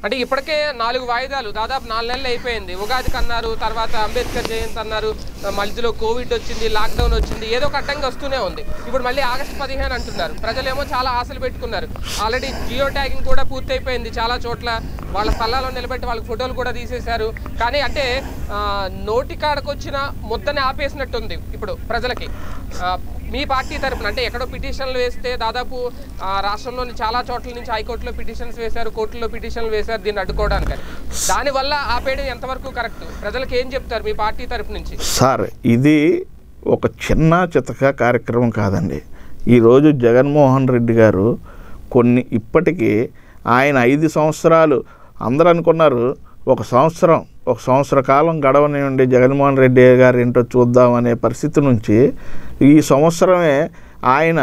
అంటే ఇప్పటికే నాలుగు వాయిదాలు దాదాపు నాలుగు నెలలు అయిపోయింది ఉగాదికి అన్నారు తర్వాత అంబేద్కర్ జయంతి అన్నారు మధ్యలో కోవిడ్ వచ్చింది లాక్డౌన్ వచ్చింది ఏదో ఒక అడ్డంగా వస్తూనే ఉంది ఇప్పుడు మళ్ళీ ఆగస్టు పదిహేను అంటున్నారు ప్రజలేమో చాలా ఆశలు పెట్టుకున్నారు ఆల్రెడీ జియో ట్యాగింగ్ కూడా పూర్తయిపోయింది చాలా చోట్ల వాళ్ళ స్థలాల్లో నిలబెట్టి వాళ్ళకి ఫోటోలు కూడా తీసేశారు కానీ అంటే ఆ, నోటి కాడకు వచ్చిన ముద్దని ఆపేసినట్టుంది ఇప్పుడు ప్రజలకి ఆ, మీ పార్టీ తరపున అంటే ఎక్కడో పిటిషన్లు వేస్తే దాదాపు ఆ, రాష్ట్రంలోని చాలా చోట్ల నుంచి హైకోర్టులో పిటిషన్స్ వేశారు కోర్టులో పిటిషన్లు వేశారు దీన్ని అడ్డుకోవడానికి దానివల్ల ఆపేయడం ఎంతవరకు కరెక్ట్ ప్రజలకు ఏం చెప్తారు మీ పార్టీ తరపు నుంచి సార్ ఇది ఒక చిన్న చితక కార్యక్రమం కాదండి ఈరోజు జగన్మోహన్ రెడ్డి గారు కొన్ని ఇప్పటికీ ఆయన ఐదు సంవత్సరాలు అందరూ అనుకున్నారు ఒక సంవత్సరం ఒక సంవత్సర కాలం గడవనివ్వండి జగన్మోహన్ రెడ్డి గారు ఏంటో చూద్దాం అనే పరిస్థితి నుంచి ఈ సంవత్సరమే ఆయన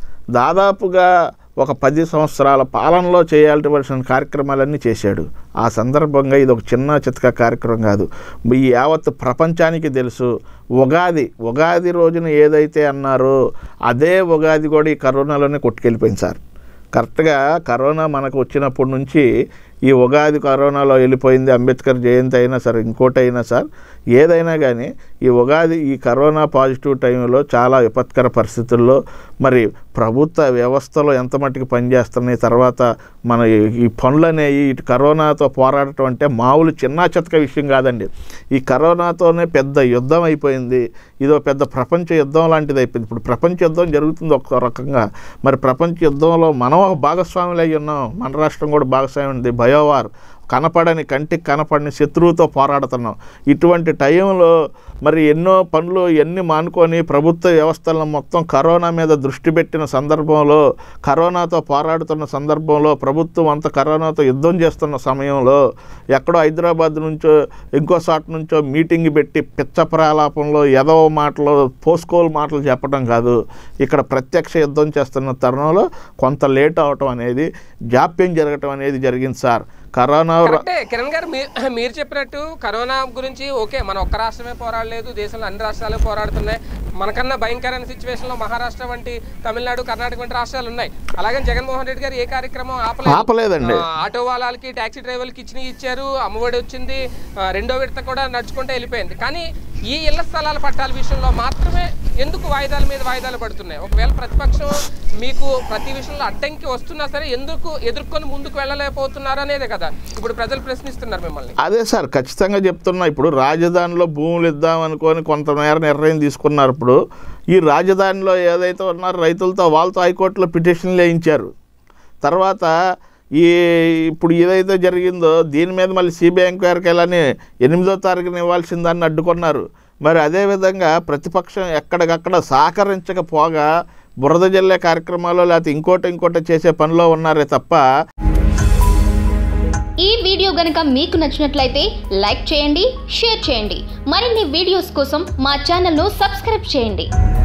దాదాపుగా ఒక పది సంవత్సరాల పాలనలో చేయాల్సిన కార్యక్రమాలన్నీ చేశాడు ఆ సందర్భంగా ఇది ఒక చిన్న చితక కార్యక్రమం కాదు ఈ యావత్ ప్రపంచానికి తెలుసు ఉగాది ఉగాది రోజున ఏదైతే అన్నారో అదే ఉగాది కూడా ఈ కరోనాలోనే కొట్టుకెళ్ళిపోయింది సార్ కరెక్ట్గా కరోనా మనకు వచ్చినప్పటి నుంచి ఈ ఉగాది కరోనాలో వెళ్ళిపోయింది అంబేద్కర్ జయంతి అయినా సరే ఇంకోటి అయినా సార్ ఏదైనా కానీ ఈ ఉగాది ఈ కరోనా పాజిటివ్ టైంలో చాలా విపత్కర పరిస్థితుల్లో మరి ప్రభుత్వ వ్యవస్థలో ఎంత మట్టుకు పనిచేస్తున్నాయి తర్వాత మన ఈ- ఈ పనులు అనేవి ఇటు కరోనాతో పోరాడటం అంటే మామూలు చిన్న చితక విషయం కాదండి ఈ కరోనాతోనే పెద్ద యుద్ధం అయిపోయింది ఇదో పెద్ద ప్రపంచ యుద్ధం లాంటిది అయిపోయింది ఇప్పుడు ప్రపంచ యుద్ధం జరుగుతుంది ఒక రకంగా మరి ప్రపంచ యుద్ధంలో మనం ఒక భాగస్వాములు అయి ఉన్నాం మన రాష్ట్రం కూడా భాగస్వామి ఉంది బయోవార్ కనపడని కంటికి కనపడని శత్రువుతో పోరాడుతున్నాం ఇటువంటి టైంలో మరి ఎన్నో పనులు ఎన్ని మానుకొని ప్రభుత్వ వ్యవస్థలను మొత్తం కరోనా మీద దృష్టి పెట్టిన సందర్భంలో కరోనాతో పోరాడుతున్న సందర్భంలో ప్రభుత్వం అంత కరోనాతో యుద్ధం చేస్తున్న సమయంలో ఎక్కడో హైదరాబాద్ నుంచో ఇంకో చోట నుంచో మీటింగ్ పెట్టి పిచ్చ ప్రలాపంలో ఎదవ మాటలు పోస్కోల్ మాటలు చెప్పడం కాదు ఇక్కడ ప్రత్యక్ష యుద్ధం చేస్తున్న తరుణంలో కొంత లేట్ అవటం అనేది జాప్యం జరగటం అనేది జరిగింది సార్ కరోనా కరెక్టే కిరణ్ గారు మీ- మీరు చెప్పినట్టు కరోనా గురించి ఓకే మన ఒక్క రాష్ట్రమే పోరాడలేదు దేశంలో అన్ని రాష్ట్రాలు పోరాడుతున్నాయి మనకన్నా భయంకరమైన సిచ్యువేషన్ లో మహారాష్ట్ర వంటి తమిళనాడు కర్ణాటక వంటి రాష్ట్రాలు ఉన్నాయి అలాగే జగన్మోహన్ రెడ్డి గారు ఏ కార్యక్రమం ఆపలేదు ఆపలేదండి ఆ, ఆటో వాళ్ళకి టాక్సీ డ్రైవర్లకి ఇచ్చిన ఇచ్చారు అమ్మఒడి వచ్చింది ఆ, రెండో విడత కూడా నడుచుకుంటే వెళ్ళిపోయింది కానీ ఈ ఇళ్ల స్థలాల పట్టాల విషయంలో మాత్రమే ఎందుకు వాయిదాల మీద వాయిదాలు పడుతున్నాయి ఒకవేళ ప్రతిపక్షం మీకు ప్రతి విషయంలో అడ్డంకి వస్తున్నా సరే ఎందుకు ఎదుర్కొని ముందుకు వెళ్ళలేకపోతున్నారు అనేదే కదా ఇప్పుడు ప్రజలు ప్రశ్నిస్తున్నారు మిమ్మల్ని అదే సార్ ఖచ్చితంగా చెప్తున్నా ఇప్పుడు రాజధానిలో భూములు ఇద్దాం అనుకొని కొంతమేర నిర్ణయం తీసుకున్నారు ఇప్పుడు ఈ రాజధానిలో ఏదైతే ఉన్నారో రైతులతో వాళ్ళతో హైకోర్టులో పిటిషన్లు వేయించారు తర్వాత ఈ ఇప్పుడు ఏదైతే జరిగిందో దీని మీద మళ్ళీ సిబిఐ ఎంక్వైరీకి వెళ్ళని ఎనిమిదో తారీఖున ఇవ్వాల్సిన దాన్ని అడ్డుకున్నారు మరి అదేవిధంగా ప్రతిపక్షం ఎక్కడికక్కడ సహకరించకపోగా బురద జల్లే కార్యక్రమాల్లో లేకపోతే ఇంకోటి ఇంకోటి చేసే పనిలో ఉన్నారే తప్ప ఈ వీడియో గనుక మీకు నచ్చినట్లయితే లైక్ చేయండి షేర్ చేయండి మరిన్ని వీడియోస్ కోసం మా ఛానల్ను సబ్స్క్రైబ్ చేయండి